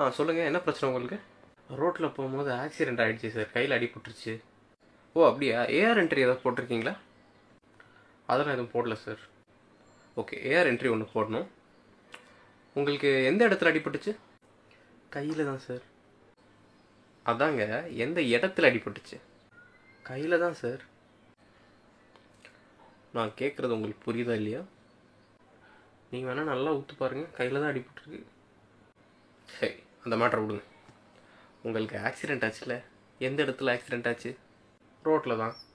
ஆ சொல்லுங்கள் என்ன பிரச்சனை உங்களுக்கு ரோட்டில் போகும்போது ஆக்சிடென்ட் ஆகிடுச்சு சார் கையில் அடிபட்டுருச்சு ஓ அப்படியா ஏஆர் என்ட்ரி ஏதாவது போட்டிருக்கீங்களா அதெல்லாம் எதுவும் போடல சார் ஓகே ஏஆர் என்ட்ரி ஒன்று போடணும் உங்களுக்கு எந்த இடத்துல அடிபட்டுச்சு கையில் தான் சார் அதாங்க எந்த இடத்துல அடிபட்டுச்சு கையில் தான் சார் நான் கேட்குறது உங்களுக்கு புரியுதா இல்லையா நீங்கள் வேணால் நல்லா ஊற்று பாருங்கள் கையில் தான் அடிபட்டுருக்கு சரி அந்த மேட்ரை விடுங்க உங்களுக்கு ஆக்சிடெண்ட் ஆச்சுல எந்த இடத்துல ஆக்சிடெண்ட் ஆச்சு ரோட்டில் தான்